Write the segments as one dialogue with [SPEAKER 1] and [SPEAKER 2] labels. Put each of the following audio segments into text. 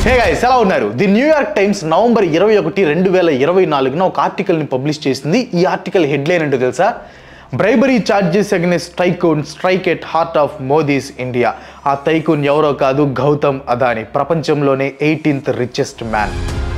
[SPEAKER 1] Hey guys ఎలా ఉన్నారు the New York times November ఇరవై ఒకటి రెండు వేల ఇరవై నాలుగున ఒక ఆర్టికల్ని పబ్లిష్ చేసింది ఈ ఆర్టికల్ హెడ్లైన్ ఏంటో తెలుసా bribery charges against tycoon strike at heart of Modi's India ఆ టైకూన్ ఎవరో కాదు గౌతమ్ అదాని ప్రపంచంలోనే ఎయిటీన్త్ రిచెస్ట్ మ్యాన్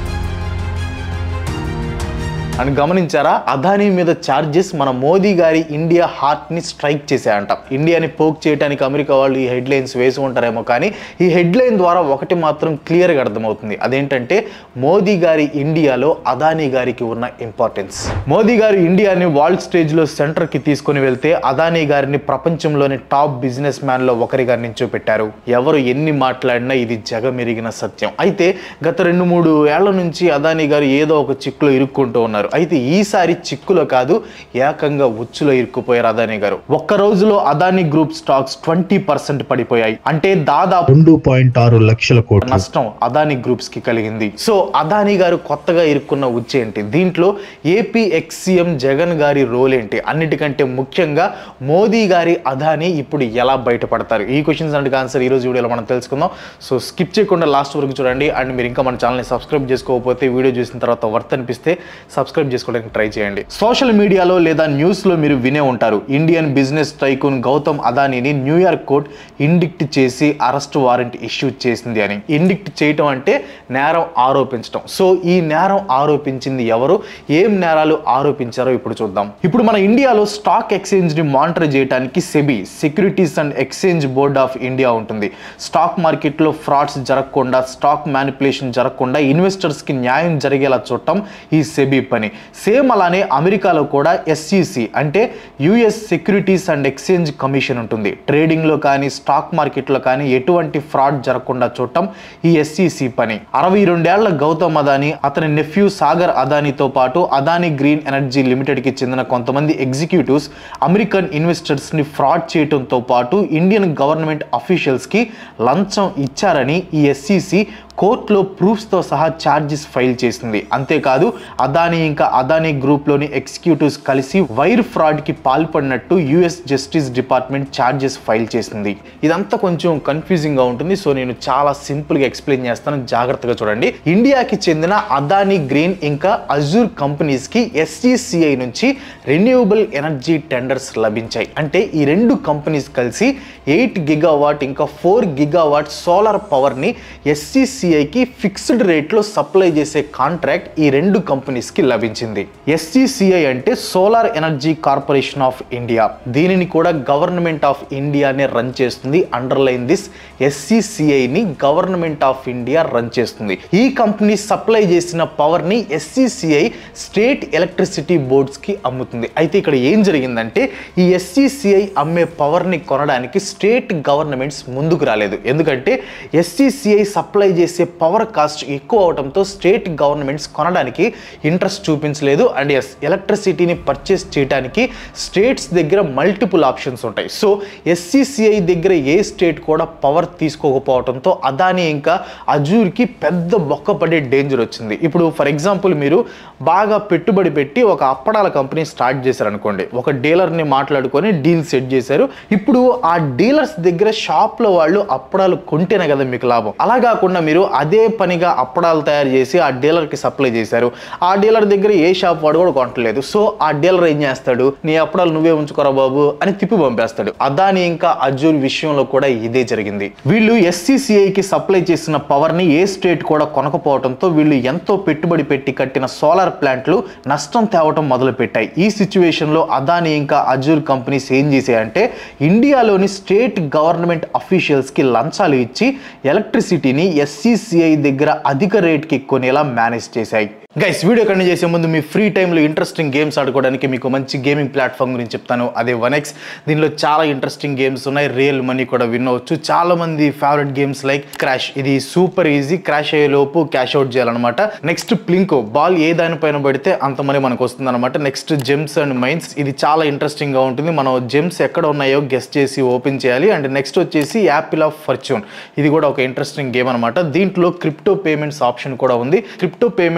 [SPEAKER 1] అని గమనించారా అదానీ మీద ఛార్జెస్ మన మోదీ గారి ఇండియా హార్ట్ని స్ట్రైక్ చేశాయంట ఇండియాని పోక్ చేయడానికి అమెరికా వాళ్ళు ఈ హెడ్లైన్స్ వేసి ఉంటారేమో కానీ ఈ హెడ్లైన్ ద్వారా ఒకటి మాత్రం క్లియర్గా అర్థమవుతుంది అదేంటంటే మోదీ గారి ఇండియాలో అదానీ గారికి ఉన్న ఇంపార్టెన్స్ మోదీ గారు ఇండియాని వరల్డ్ స్టేజ్లో సెంటర్కి తీసుకొని వెళ్తే అదానీ గారిని ప్రపంచంలోని టాప్ బిజినెస్ మ్యాన్లో ఒకరిగా నించోపెట్టారు ఎవరు ఎన్ని మాట్లాడినా ఇది జగమెరిగిన సత్యం అయితే గత రెండు మూడు ఏళ్ల నుంచి అదానీ గారు ఏదో ఒక చిక్కులో ఇరుక్కుంటూ ఉన్నారు అయితే ఈసారి చిక్కులో కాదు ఏకంగా ఉచ్చులో ఇరుక్కుపోయారు అదానీ గారు ఒక్క రోజులో Adani group stocks twenty percent పడిపోయాయి అంటే దాదాపు
[SPEAKER 2] రెండు పాయింట్ ఆరు లక్షల కోట్లు
[SPEAKER 1] నష్టం అదానీ గ్రూప్స్ కి కలిగింది సో అదానీ గారు కొత్తగా ఇరుక్కున్న ఉచ్చు ఏంటి దీంట్లో ఏపీ ఎక్స్సీఎం జగన్ గారి రోల్ ఏంటి అన్నిటికంటే ముఖ్యంగా మోదీ గారి అదానీ ఇప్పుడు ఎలా బయటపడతారు ఈ క్వశ్చన్స్ అంటే ఆన్సర్ ఈ రోజు వీడియోలో మనం తెలుసుకుందాం సో స్కిప్ చేయకుండా లాస్ట్ వరకు చూడండి అండ్ మీరు ఇంకా మన ఛానల్ని సబ్స్క్రైబ్ చేసుకోకపోతే వీడియో చూసిన తర్వాత వర్త్ అనిపిస్తే సబ్స్క్రైబ్ చేసుకోవడానికి ట్రై చేయండి సోషల్ మీడియాలో లేదా న్యూస్లో మీరు వినే ఉంటారు ఇండియన్ బిజినెస్ టైకూన్ గౌతమ్ అదానీని న్యూయార్క్ కోర్ట్ ఇండిక్ట్ చేసి అరెస్ట్ వారెంట్ ఇష్యూ చేసింది అని ఇండిక్ట్ చేయటం అంటే నేరం ఆరోపించడం సో ఈ నేరం ఆరోపించింది ఎవరు ఏం నేరాలు ఆరోపించారో ఇప్పుడు చూద్దాం ఇప్పుడు మన ఇండియాలో స్టాక్ ఎక్స్చేంజ్ ని మానిటర్ చేయడానికి SEBI securities and exchange board of India ఉంటుంది స్టాక్ మార్కెట్లో ఫ్రాడ్స్ జరగకుండా స్టాక్ మ్యానిపులేషన్ జరగకుండా ఇన్వెస్టర్స్ కి న్యాయం జరిగేలా చూడటం ఈ సెబీ పని సేమ్ అలానే అమెరికాలో కూడా ఎస్ఈసి అంటే US securities and exchange commission ఉంటుంది ట్రేడింగ్లో కానీ స్టాక్ మార్కెట్లో కానీ ఎటువంటి ఫ్రాడ్ జరగకుండా చూడటం ఈ ఎస్ఈసి పని అరవై రెండేళ్ల గౌతమ్ అదానీ అతని నెఫ్యూ సాగర్ అదానీతో పాటు అదానీ గ్రీన్ ఎనర్జీ లిమిటెడ్కి చెందిన కొంతమంది ఎగ్జిక్యూటివ్స్ అమెరికన్ ఇన్వెస్టర్స్ని ఫ్రాడ్ చేయడంతో పాటు ఇండియన్ గవర్నమెంట్ అఫీషియల్స్కి లంచం ఇచ్చారని ఈ ఎస్ఈసి కోర్టులో ప్రూఫ్స్తో సహా ఛార్జెస్ ఫైల్ చేసింది అంతేకాదు అదానీ ఇంకా అదానీ గ్రూప్లోని ఎగ్జిక్యూటివ్స్ కలిసి వైర్ ఫ్రాడ్కి పాల్పడినట్టు US justice department charges file చేసింది ఇదంతా కొంచెం కన్ఫ్యూజింగ్గా ఉంటుంది సో నేను చాలా సింపుల్గా ఎక్స్ప్లెయిన్ చేస్తాను జాగ్రత్తగా చూడండి ఇండియాకి చెందిన అదానీ గ్రీన్ ఇంకా అజూర్ కంపెనీస్కి ఎస్ఈసిఐ నుంచి రెన్యూవబుల్ ఎనర్జీ టెండర్స్ లభించాయి అంటే ఈ రెండు కంపెనీస్ కలిసి ఎయిట్ గిగావాట్ ఇంకా ఫోర్ గిగావాట్ సోలార్ పవర్ని ఎస్సీసీఐకి ఫిక్స్డ్ రేట్లో సప్లై చేసే కాంట్రాక్ట్ ఈ రెండు కంపెనీస్కి లభించింది ఎస్సీసీఐ అంటే solar energy corporation of India దీనిని కూడా గవర్నమెంట్ ఆఫ్ ఇండియానే రన్ చేస్తుంది అండర్లైన్ దిస్ ఎస్సీసీఐని గవర్నమెంట్ ఆఫ్ ఇండియా రన్ చేస్తుంది ఈ కంపెనీ సప్లై చేసిన పవర్ని ఎస్సీసీఐ స్టేట్ ఎలక్ట్రిసిటీ బోర్డ్స్కి అమ్ముతుంది అయితే ఇక్కడ ఏం జరిగిందంటే ఈ ఎస్సీసీఐ అమ్మే పవర్ని కొనడానికి స్టేట్ గవర్నమెంట్స్ ముందుకు రాలేదు ఎందుకంటే ఎస్సీసీఐ సప్లై చేసే పవర్ కాస్ట్ ఎక్కువ అవడంతో స్టేట్ గవర్నమెంట్స్ కొనడానికి ఇంట్రెస్ట్ చూపించలేదు అండ్ ఎస్ ఎలక్ట్రిసిటీని పర్చేస్ చేయడానికి స్టేట్స్ దగ్గర మల్టిపుల్ ఆప్షన్స్ ఉంటాయి సో ఎస్సీసీఐ దగ్గర ఏ స్టేట్ కూడా పవర్ తీసుకోకపోవడంతో అదాని ఇంకా అజూర్కి పెద్ద బొక్క పడే డేంజర్ వచ్చింది ఇప్పుడు ఫర్ ఎగ్జాంపుల్ మీరు బాగా పెట్టుబడి పెట్టి ఒక అప్పడాల కంపెనీ స్టార్ట్ చేశారనుకోండి ఒక డీలర్ని మాట్లాడుకొని డీల్ సెట్ చేశారు ఇప్పుడు ఆ డీలర్స్ దగ్గర షాప్లో వాళ్ళు అప్పడాలు కొంటేనే కదా మీకు లాభం అలా కాకుండా మీరు అదే పనిగా అప్పడాలు తయారు చేసి ఆ డీలర్కి సప్లై చేశారు ఆ డీలర్ దగ్గర ఏ షాప్ వాడు కూడా కొనట్లేదు సో ఆ డీలర్ ఏం చేస్తాడు నీ అప్పడాలు నువ్వే ఉంచుకోరా బాబు అని తిప్పి పంపేస్తాడు అదాని ఇంకా అజూర్ విషయంలో కూడా ఇదే జరిగింది వీళ్ళు ఎస్సీసీఐకి సప్లై చేసిన పవర్ ని ఏ స్టేట్ కూడా కొనకపోవడంతో వీళ్ళు ఎంతో పెట్టుబడి పెట్టి కట్టిన సోలార్ ప్లాంట్లు నష్టం తేవటం మొదలు పెట్టాయి ఈ సిచ్యువేషన్ లో అదాని ఇంకా అజూర్ కంపెనీస్ ఏం చేశాయంటే ఇండియాలోని స్టేట్ గవర్నమెంట్ అఫీషియల్స్ కి లంచాలు ఇచ్చి ఎలక్ట్రిసిటీని ఎస్సీసీఐ దగ్గర అధిక రేట్కి కొనేలా మేనేజ్ చేశాయి గైస్ వీడియో కంటిన్యూ చేసే ముందు మీ ఫ్రీ టైంలో ఇంట్రెస్టింగ్ గేమ్స్ ఆడుకోవడానికి మీకు మంచి గేమింగ్ ప్లాట్ఫామ్ గురించి చెప్తాను అదే వన్ ఎక్స్ దీనిలో చాలా ఇంట్రెస్టింగ్ గేమ్స్ ఉన్నాయి రియల్ మనీ కూడా విన్ అవ్వచ్చు చాలా మంది ఫేవరెట్ గేమ్స్ లైక్ క్రాష్ ఇది సూపర్ ఈజీ క్రాష్ అయ్యే లోపు క్యాష్ అవుట్ చేయాలన్నమాట నెక్స్ట్ ప్లింకో బాల్ ఏ దానిపైన పడితే అంత మనీ మనకు వస్తుంది అనమాట నెక్స్ట్ జెమ్స్ అండ్ మైన్స్ ఇది చాలా ఇంట్రెస్టింగ్ గా ఉంటుంది మనం జెమ్స్ ఎక్కడ ఉన్నాయో గెస్ట్ చేసి ఓపెన్ చేయాలి అండ్ నెక్స్ట్ వచ్చేసి యాపిల్ ఆఫ్ ఫర్చ్యూన్ ఇది కూడా ఒక ఇంట్రెస్టింగ్ గేమ్ అనమాట దీంట్లో క్రిప్టో పేమెంట్స్ ఆప్షన్ కూడా ఉంది crypto payments hundred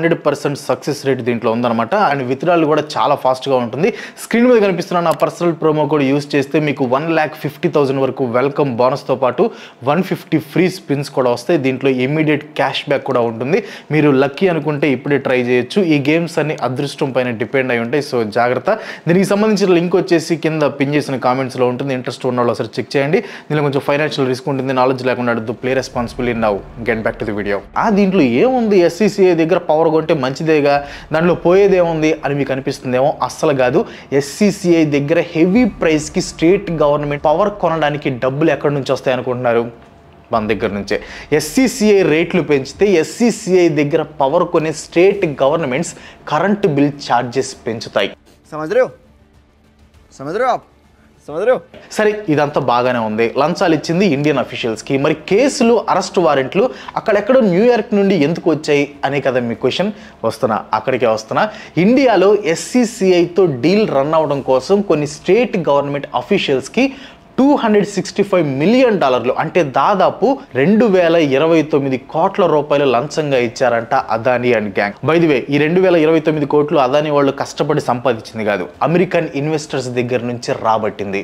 [SPEAKER 1] hundred percent success rate దీంట్లో ఉందన్నమాట అండ్ విత్డ్రాల్ కూడా చాలా ఫాస్ట్గా ఉంటుంది స్క్రీన్ మీద కనిపిస్తున్న నా పర్సనల్ ప్రోమో కోడ్ యూస్ చేస్తే మీకు వన్ ల్యాక్ ఫిఫ్టీ థౌసండ్ వరకు వెల్కమ్ బోనస్తో పాటు వన్ ఫిఫ్టీ ఫ్రీ స్పిన్స్ కూడా వస్తాయి దీంట్లో ఇమీడియట్ క్యాష్ బ్యాక్ కూడా ఉంటుంది మీరు లక్కీ అనుకుంటే ఇప్పుడే ట్రై చేయొచ్చు ఈ గేమ్స్ అన్ని అదృష్టం పైన డిపెండ్ అయి ఉంటాయి సో జాగ్రత్త దీనికి సంబంధించిన లింక్ వచ్చేసి కింద పిన్ చేసిన కామెంట్స్లో ఉంటుంది ఇంట్రెస్ట్ ఉన్న వాళ్ళు ఒకసారి చెక్ చేయండి దీనిలో కొంచెం ఫైనాన్షియల్ రిస్క్ ఉంటుంది నాలెడ్జ్ లేకుండా అడుగుతూ play responsibility now get back to the video ఆ దీంట్లో ఏముంది ఎస్సీసీఐ దగ్గర పవర్ కొంటే మంచిదేగా దాంట్లో పోయేదేముంది అని మీకు అనిపిస్తుందేమో అస్సలు కాదు ఎస్సీసీఐ దగ్గర హెవీ ప్రైస్కి స్టేట్ గవర్నమెంట్ పవర్ కొనడానికి డబ్బులు ఎక్కడి నుంచి వస్తాయి అనుకుంటున్నారు మన దగ్గర నుంచే ఎస్సీసీఐ రేట్లు పెంచితే ఎస్సీసీఐ దగ్గర పవర్ కొనే state governments current bill charges పెంచుతాయి
[SPEAKER 3] समझ रहे हो समझ रहे हो आप समझ रहे हो
[SPEAKER 1] సరే ఇదంతా బాగానే ఉంది లంచాలు ఇచ్చింది ఇండియన్ అఫీషియల్స్కి మరి కేసులు అరెస్ట్ వారెంట్లు అక్కడెక్కడో న్యూయార్క్ నుండి ఎందుకు వచ్చాయి అనే కదా మీ క్వశ్చన్ వస్తున్నా అక్కడికే వస్తున్నా ఇండియాలో ఎస్సీసీఐతో డీల్ రన్ అవ్వడం కోసం కొన్ని స్టేట్ గవర్నమెంట్ అఫీషియల్స్కి two hundred sixty five million డాలర్లు అంటే దాదాపు రెండు వేల ఇరవై తొమ్మిది కోట్ల రూపాయలు లంచంగా ఇచ్చారంట అదానీ అండ్ గ్యాంగ్ బైదివే ఈ రెండు వేల ఇరవై తొమ్మిది కోట్లు అదానీ వాళ్ళు కష్టపడి సంపాదించింది కాదు అమెరికన్ ఇన్వెస్టర్స్ దగ్గర నుంచి రాబట్టింది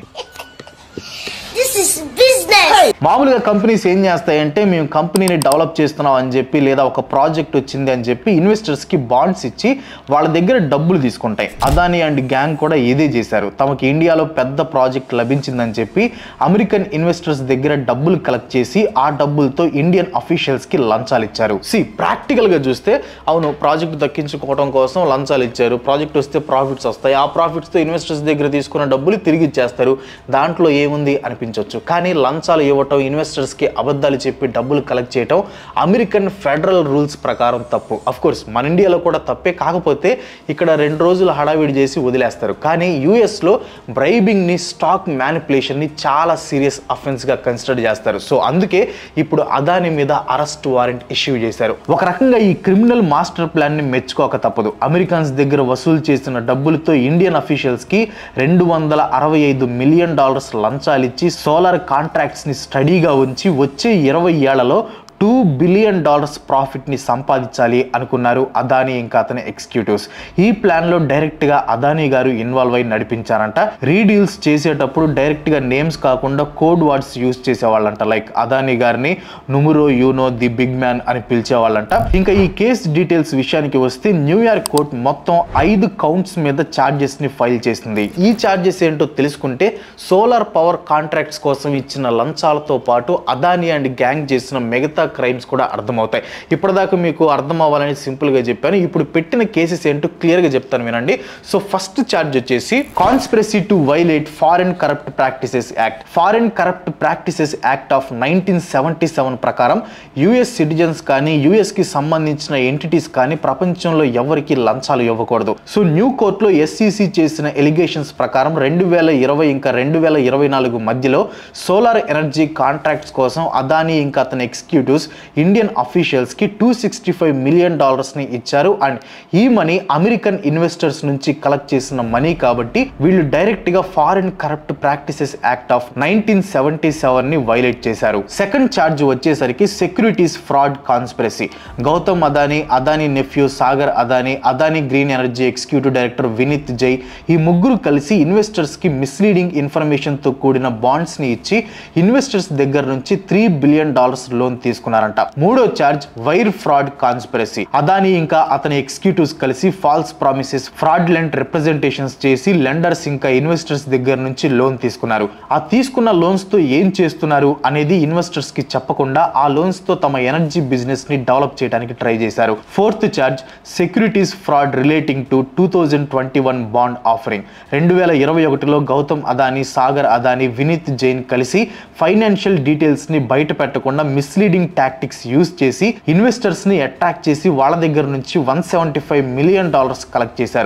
[SPEAKER 4] This is business.
[SPEAKER 1] మామూలుగా కంపెనీస్ ఏం చేస్తాయంటే మేము కంపెనీని డెవలప్ చేస్తున్నాం అని చెప్పి లేదా ఒక ప్రాజెక్ట్ వచ్చింది అని చెప్పి ఇన్వెస్టర్స్కి బాండ్స్ ఇచ్చి వాళ్ళ దగ్గర డబ్బులు తీసుకుంటాయి అదానీ అండ్ గ్యాంగ్ కూడా ఇదే చేశారు తమకి ఇండియాలో పెద్ద ప్రాజెక్ట్ లభించిందని చెప్పి అమెరికన్ ఇన్వెస్టర్స్ దగ్గర డబ్బులు కలెక్ట్ చేసి ఆ డబ్బులతో ఇండియన్ అఫీషియల్స్కి లంచాలు ఇచ్చారు సి ప్రాక్టికల్గా చూస్తే అవును ప్రాజెక్ట్ దక్కించుకోవడం కోసం లంచాలు ఇచ్చారు ప్రాజెక్ట్ వస్తే ప్రాఫిట్స్ వస్తాయి ఆ ప్రాఫిట్స్తో ఇన్వెస్టర్స్ దగ్గర తీసుకున్న డబ్బులు తిరిగి ఇచ్చేస్తారు దాంట్లో ఏముంది అనిపించవచ్చు కానీ లంచాలు ఇవ్వటం ఇన్వెస్టర్స్కి అబద్ధాలు చెప్పి డబ్బులు కలెక్ట్ చేయటం అమెరికన్ ఫెడరల్ రూల్స్ ప్రకారం తప్పు అఫ్ కోర్స్ మన ఇండియాలో కూడా తప్పే కాకపోతే ఇక్కడ రెండు రోజులు హడావిడి చేసి వదిలేస్తారు కానీ యూఎస్లో బ్రైబింగ్ని స్టాక్ మ్యానిపులేషన్ని చాలా సీరియస్ అఫెన్స్గా కన్సిడర్ చేస్తారు సో అందుకే ఇప్పుడు అదాని మీద అరెస్ట్ వారెంట్ ఇష్యూ చేశారు ఒక రకంగా ఈ క్రిమినల్ మాస్టర్ ప్లాన్ని మెచ్చుకోక తప్పదు అమెరికన్స్ దగ్గర వసూలు చేసిన డబ్బులతో ఇండియన్ అఫీషియల్స్కి రెండు వందల అరవై ఐదు మిలియన్ డాలర్స్ లంచాలు ఇచ్చి సోలార్ కాంట్రాక్ట్స్ని స్టడీగా ఉంచి వచ్చే ఇరవై ఏళ్లలో టూ బిలియన్ డాలర్స్ ప్రాఫిట్ని సంపాదించాలి అనుకున్నారు అదానీ ఇంకా అతని ఎగ్జిక్యూటివ్స్ ఈ ప్లాన్లో డైరెక్ట్గా అదానీ గారు ఇన్వాల్వ్ అయి నడిపించారంట రీడీల్స్ చేసేటప్పుడు డైరెక్ట్గా నేమ్స్ కాకుండా కోడ్ వర్డ్స్ యూస్ చేసేవాళ్ళంట లైక్ అదానీ గారిని నుమురో యూనో ది బిగ్ మ్యాన్ అని పిలిచేవాళ్ళంట ఇంకా ఈ కేస్ డీటెయిల్స్ విషయానికి వస్తే న్యూయార్క్ కోర్ట్ మొత్తం ఐదు కౌంట్స్ మీద ఛార్జెస్ ని ఫైల్ చేసింది ఈ ఛార్జెస్ ఏంటో తెలుసుకుంటే సోలార్ పవర్ కాంట్రాక్ట్స్ కోసం ఇచ్చిన లంచాలతో పాటు అదానీ అండ్ గ్యాంగ్ చేసిన మిగతా క్రైమ్స్ కూడా అర్థమవుతాయి ఇప్పటిదాకా మీకు అర్థం అవ్వాలని సింపుల్గా చెప్పాను ఇప్పుడు పెట్టిన కేసెస్ ఏంటో క్లియర్గా చెప్తాను వినండి సో ఫస్ట్ ఛార్జ్ వచ్చేసి conspiracy to violate foreign corrupt practices act foreign corrupt practices act of nineteen seventy seven ప్రకారం యుఎస్ సిటిజన్స్ కానీ యుఎస్కి సంబంధించిన ఎంటిటీస్ కానీ ప్రపంచంలో ఎవరికి లంచాలు ఇవ్వకూడదు సో న్యూ కోర్టులో ఎస్సీసీ చేసిన ఎలిగేషన్స్ ప్రకారం రెండు వేల ఇరవై ఇంకా రెండు వేల ఇరవై నాలుగు మధ్యలో సోలార్ ఎనర్జీ కాంట్రాక్ట్స్ కోసం అదానీ ఇంకా అతని ఎగ్జిక్యూటివ్స్ ఇండియన్ అఫీషియల్స్కి టూ సిక్స్టీ ఫైవ్ మిలియన్ డాలర్స్ని ఇచ్చారు అండ్ ఈ మనీ అమెరికన్ ఇన్వెస్టర్స్ నుంచి కలెక్ట్ చేసిన మనీ కాబట్టి వీళ్ళు డైరెక్ట్గా foreign corrupt practices act of nineteen seventy సెవెన్ని వైలేట్ చేశారు సెకండ్ ఛార్జ్ వచ్చేసరికి securities fraud conspiracy Gautam Adani Adani nephew Sagar Adani Adani green energy executive director Vineet Jain ఈ ముగ్గురు కలిసి ఇన్వెస్టర్స్కి మిస్లీడింగ్ ఇన్ఫర్మేషన్తో కూడిన బాండ్స్ని ఇచ్చి ఇన్వెస్టర్స్ దగ్గర నుంచి త్రీ బిలియన్ డాలర్స్ లోన్ తీసుకున్నారంట మూడో charge wire fraud conspiracy Adani ఇంకా అతని ఎగ్జిక్యూటివ్స్ కలిసి ఫాల్స్ ప్రామిసెస్ ఫ్రాడ్లెంట్ రిప్రజెంటేషన్స్ చేసి లెండర్స్ ఇంకా ఇన్వెస్టర్స్ దగ్గర నుంచి లోన్ తీసుకున్నారు ఆ తీసుకున్న లోన్స్ తో ఏం చేస్తున్నారు అనేది ఇన్వెస్టర్స్ కి చెప్పకుండా ఆ లోన్స్ తో తమ ఎనర్జీ బిజినెస్ ని డెవలప్ చేయడానికి ట్రై చేశారు fourth charge securities fraud relating to two thousand twenty one bond offering రెండు వేల ఇరవై ఒకటిలో గౌతమ్ అదానీ సాగర్ అదానీ వినీత్ జైన్ కలిసి ఫైనాన్షియల్ డీటెయిల్స్ ని బయట పెట్టకుండా మిస్లీడింగ్ టాక్టిక్స్ యూస్ చేసి ఇన్వెస్టర్స్ ని అట్రాక్ట్ చేసి వాళ్ళ దగ్గర నుంచి one seventy five million dollars collect చేశారు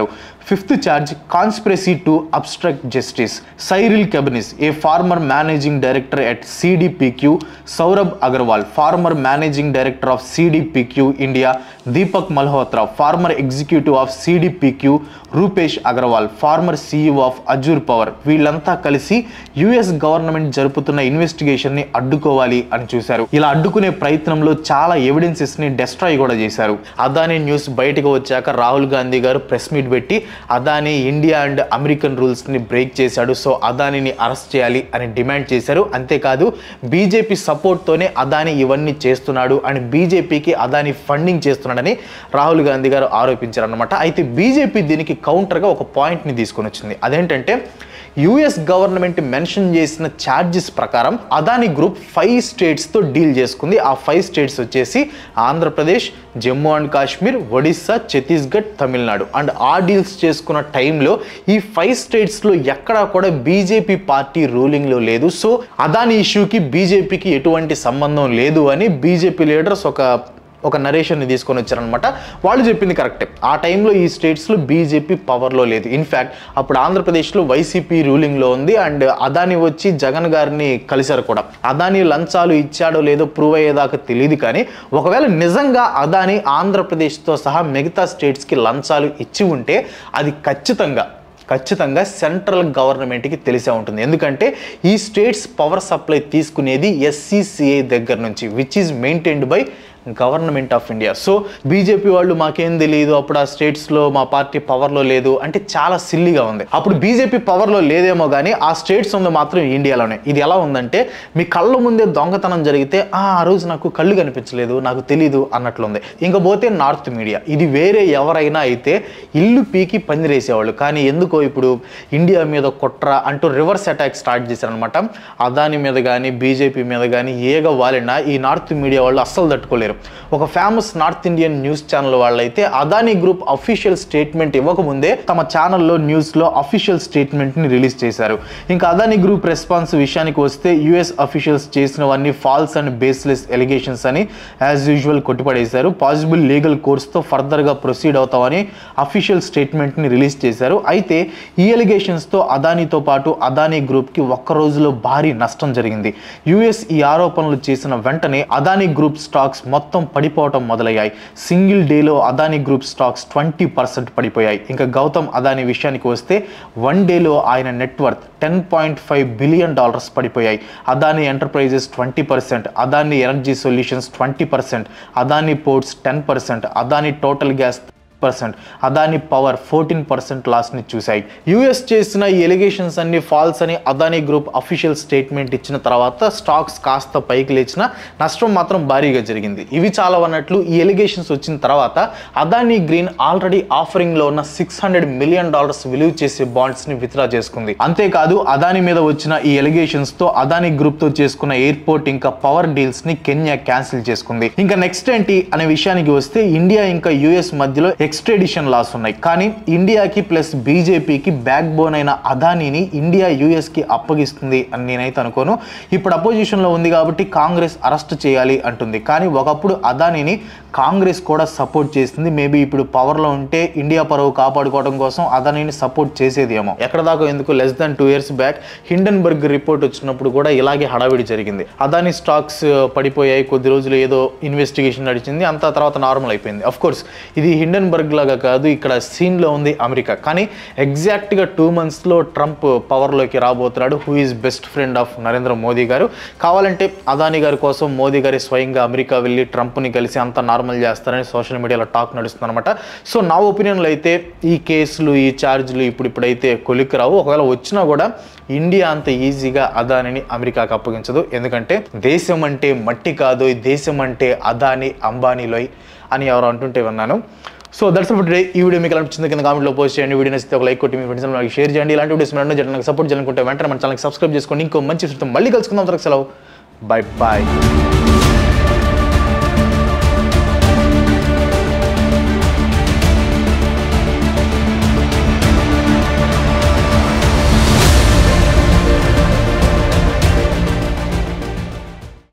[SPEAKER 1] fifth charge conspiracy to obstruct justice Cyril Cabanes a former managing director at CDPQ Saurabh Agarwal former managing director of CDPQ India Deepak Malhotra former executive of CDPQ Rupesh Agarwal former CEO of Azure power వీళ్ళంతా కలిసి US government జరుపుతున్న investigation ని అడ్డుకోవాలి అని చూశారు ఇలా అడ్డుకునే ప్రయత్నంలో చాలా ఎవిడెన్సెస్ ని డెస్ట్రాయ్ కూడా చేశారు అదానీ న్యూస్ బయటకు వచ్చాక రాహుల్ గాంధీ గారు ప్రెస్ మీట్ పెట్టి Adani India and American rules ని బ్రేక్ చేశాడు సో అదానీని అరెస్ట్ చేయాలి అని డిమాండ్ చేశారు అంతేకాదు బీజేపీ సపోర్ట్ తోనే అదానీ ఇవన్నీ చేస్తున్నాడు అని బీజేపీకి అదానీ ఫండింగ్ చేస్తున్నాడని రాహుల్ గాంధీ గారు ఆరోపించారు అనమాట అయితే బీజేపీ దీనికి కౌంటర్గా ఒక పాయింట్ని తీసుకొని వచ్చింది అదేంటంటే యుఎస్ గవర్నమెంట్ మెన్షన్ చేసిన ఛార్జెస్ ప్రకారం అదానీ గ్రూప్ ఫైవ్ స్టేట్స్తో డీల్ చేసుకుంది ఆ ఫైవ్ స్టేట్స్ వచ్చేసి ఆంధ్రప్రదేశ్ జమ్మూ అండ్ కాశ్మీర్ ఒడిస్సా ఛత్తీస్గఢ్ తమిళనాడు అండ్ ఆ డీల్స్ చేసుకున్న టైంలో ఈ ఫైవ్ స్టేట్స్లో ఎక్కడా కూడా బీజేపీ పార్టీ రూలింగ్లో లేదు సో అదానీ ఇష్యూకి బీజేపీకి ఎటువంటి సంబంధం లేదు అని బీజేపీ లీడర్స్ ఒక ఒక నరేషన్ని తీసుకొని వచ్చారనమాట వాళ్ళు చెప్పింది కరెక్టే ఆ టైంలో ఈ స్టేట్స్లో బీజేపీ పవర్లో లేదు ఇన్ఫ్యాక్ట్ అప్పుడు ఆంధ్రప్రదేశ్లో వైసీపీ రూలింగ్లో ఉంది అండ్ అదాని వచ్చి జగన్ గారిని కలిశారు కూడా అదాని లంచాలు ఇచ్చాడో లేదో ప్రూవ్ అయ్యేదాకా తెలియదు కానీ ఒకవేళ నిజంగా అదాని ఆంధ్రప్రదేశ్తో సహా మిగతా స్టేట్స్కి లంచాలు ఇచ్చి ఉంటే అది ఖచ్చితంగా ఖచ్చితంగా సెంట్రల్ గవర్నమెంట్కి తెలిసే ఉంటుంది ఎందుకంటే ఈ స్టేట్స్ పవర్ సప్లై తీసుకునేది ఎస్సీసీఐ దగ్గర నుంచి which is maintained by government of India so BJP వాళ్ళు మాకేం తెలియదు అప్పుడు ఆ స్టేట్స్లో మా పార్టీ పవర్లో లేదు అంటే చాలా సిల్లీగా ఉంది అప్పుడు బీజేపీ పవర్లో లేదేమో కానీ ఆ స్టేట్స్ ఉంది మాత్రం ఇండియాలోనే ఇది ఎలా ఉందంటే మీ కళ్ళ ముందే దొంగతనం జరిగితే "ఆ, ఆ రోజు నాకు కళ్ళు కనిపించలేదు నాకు తెలీదు అన్నట్లుంది ఇంకా పోతే నార్త్ మీడియా ఇది వేరే ఎవరైనా అయితే ఇల్లు పీకి పందిరేసేవాళ్ళు కానీ ఎందుకో ఇప్పుడు ఇండియా మీద కుట్ర అంటూ రివర్స్ అటాక్ స్టార్ట్ చేశారనమాట అదాని మీద కానీ బీజేపీ మీద కానీ ఏగ వాలినా ఈ నార్త్ మీడియా వాళ్ళు అస్సలు తట్టుకోలేరు ఒక famous north Indian news channel వాళ్ళైతే అదానీ గ్రూప్ అఫీషియల్ స్టేట్మెంట్ ఇవ్వకముందే తమ ఛానల్లో న్యూస్లో అఫీషియల్ స్టేట్మెంట్ని రిలీజ్ చేశారు ఇంకా అదానీ గ్రూప్ రెస్పాన్స్ విషయానికి వస్తే యుఎస్ అఫీషియల్స్ చేసినవన్నీ ఫాల్స్ అండ్ బేస్లెస్ ఎలిగేషన్స్ అని యాజ్ యూజువల్ కొట్టిపడేశారు పాసిబుల్ లీగల్ కోర్స్తో ఫర్దర్గా ప్రొసీడ్ అవుతామని అఫీషియల్ స్టేట్మెంట్ని రిలీజ్ చేశారు అయితే ఈ ఎలిగేషన్స్తో అదానీతో పాటు అదానీ గ్రూప్కి ఒక్క రోజులో భారీ నష్టం జరిగింది యుఎస్ ఈ ఆరోపణలు చేసిన వెంటనే అదానీ గ్రూప్ స్టాక్స్ మొత్తం పడిపోవటం మొదలయ్యాయి సింగిల్ డేలో Adani group stocks twenty percent పడిపోయాయి ఇంకా గౌతమ్ అదానీ విషయానికి వస్తే వన్ డేలో ఆయన net worth ten point five billion dollars పడిపోయాయి Adani enterprises twenty percent Adani energy solutions twenty percent Adani ports ten percent Adani total gas percent Adani power fourteen percent లాస్ని చూశాయి యుఎస్ చేసిన ఈ ఎలిగేషన్స్ అన్ని ఫాల్స్ అని అదానీ గ్రూప్ అఫీషియల్ స్టేట్మెంట్ ఇచ్చిన తర్వాత స్టాక్స్ కాస్త పైకి లేచిన నష్టం మాత్రం భారీగా జరిగింది ఇవి చాలా అన్నట్లు ఈ ఎలిగేషన్స్ వచ్చిన తర్వాత అదానీ గ్రీన్ ఆల్రెడీ ఆఫరింగ్లో ఉన్న సిక్స్ హండ్రెడ్ మిలియన్ డాలర్స్ విలువ చేసే బాండ్స్ని విత్డ్రా చేసుకుంది అంతేకాదు అదానీ మీద వచ్చిన ఈ ఎలిగేషన్స్తో అదానీ గ్రూప్తో చేసుకున్న ఎయిర్పోర్ట్ ఇంకా పవర్ డీల్స్ని కెన్యా క్యాన్సిల్ చేసుకుంది ఇంకా నెక్స్ట్ ఏంటి అనే విషయానికి వస్తే ఇండియా ఇంకా యుఎస్ మధ్యలో ఎక్స్ట్రేడిషన్ లాస్ ఉన్నాయి కానీ ఇండియాకి ప్లస్ బీజేపీకి బ్యాక్ బోన్ అయిన అదానీని ఇండియా యుఎస్కి అప్పగిస్తుంది అని నేనైతే అనుకోను ఇప్పుడు అపోజిషన్లో ఉంది కాబట్టి కాంగ్రెస్ అరెస్ట్ చేయాలి అంటుంది కానీ ఒకప్పుడు అదానీని కాంగ్రెస్ కూడా సపోర్ట్ చేసింది మేబీ ఇప్పుడు పవర్లో ఉంటే ఇండియా పరువు కాపాడుకోవడం కోసం అదానీని సపోర్ట్ చేసేదేమో ఎక్కడ దాకా ఎందుకు less than two years back Hindenburg report వచ్చినప్పుడు కూడా ఇలాగే హడావిడి జరిగింది అదానీ స్టాక్స్ పడిపోయాయి కొద్ది రోజులు ఏదో ఇన్వెస్టిగేషన్ నడిచింది అంత తర్వాత నార్మల్ అయిపోయింది అఫ్ కోర్స్ ఇది హిండన్బర్గ్ లాగా కాదు ఇక్కడ సీన్లో ఉంది అమెరికా కానీ ఎగ్జాక్ట్గా టూ మంత్స్లో ట్రంప్ పవర్లోకి రాబోతున్నాడు who is best friend of Narendra Modi గారు కావాలంటే అదానీ గారి కోసం మోదీ గారి స్వయంగా అమెరికా వెళ్ళి ట్రంప్ని కలిసి అంత నార్మల్ చేస్తారని సోషల్ మీడియాలో టాక్ నడుస్తుంది అనమాట సో నా ఒపీనియన్లో అయితే ఈ కేసులు ఈ ఛార్జీలు ఇప్పుడు ఇప్పుడైతే కొలిక్కి రావు ఒకవేళ వచ్చినా కూడా ఇండియా అంత ఈజీగా అదానిని అమెరికాకు అప్పగించదు ఎందుకంటే దేశం అంటే మట్టి కాదు ఈ దేశం అంటే అదాని అంబానీలోయ్ అని ఎవరు అంటుంటే విన్నాను సో దట్స్ ఫర్ టుడే ఈ వీడియో మీకు ఎలా అనిపించింది కింద కామెంట్లో పోస్ట్ చేయండి వీడియో నచ్చితే ఒక లైక్ కొట్టి మీ ఫ్రెండ్స్ నాకు షేర్ చేయండి ఇలాంటి వీడియోస్ మీరు జరగడానికి నాకు సపోర్ట్ చేయాలనుకుంటే వెంటనే మన ఛానల్కి సబ్స్క్రైబ్ చేసుకోండి ఇంకో మంచి విషయంతో మళ్ళీ కలుసుకుందాం తరకు సెలవు బై బాయ్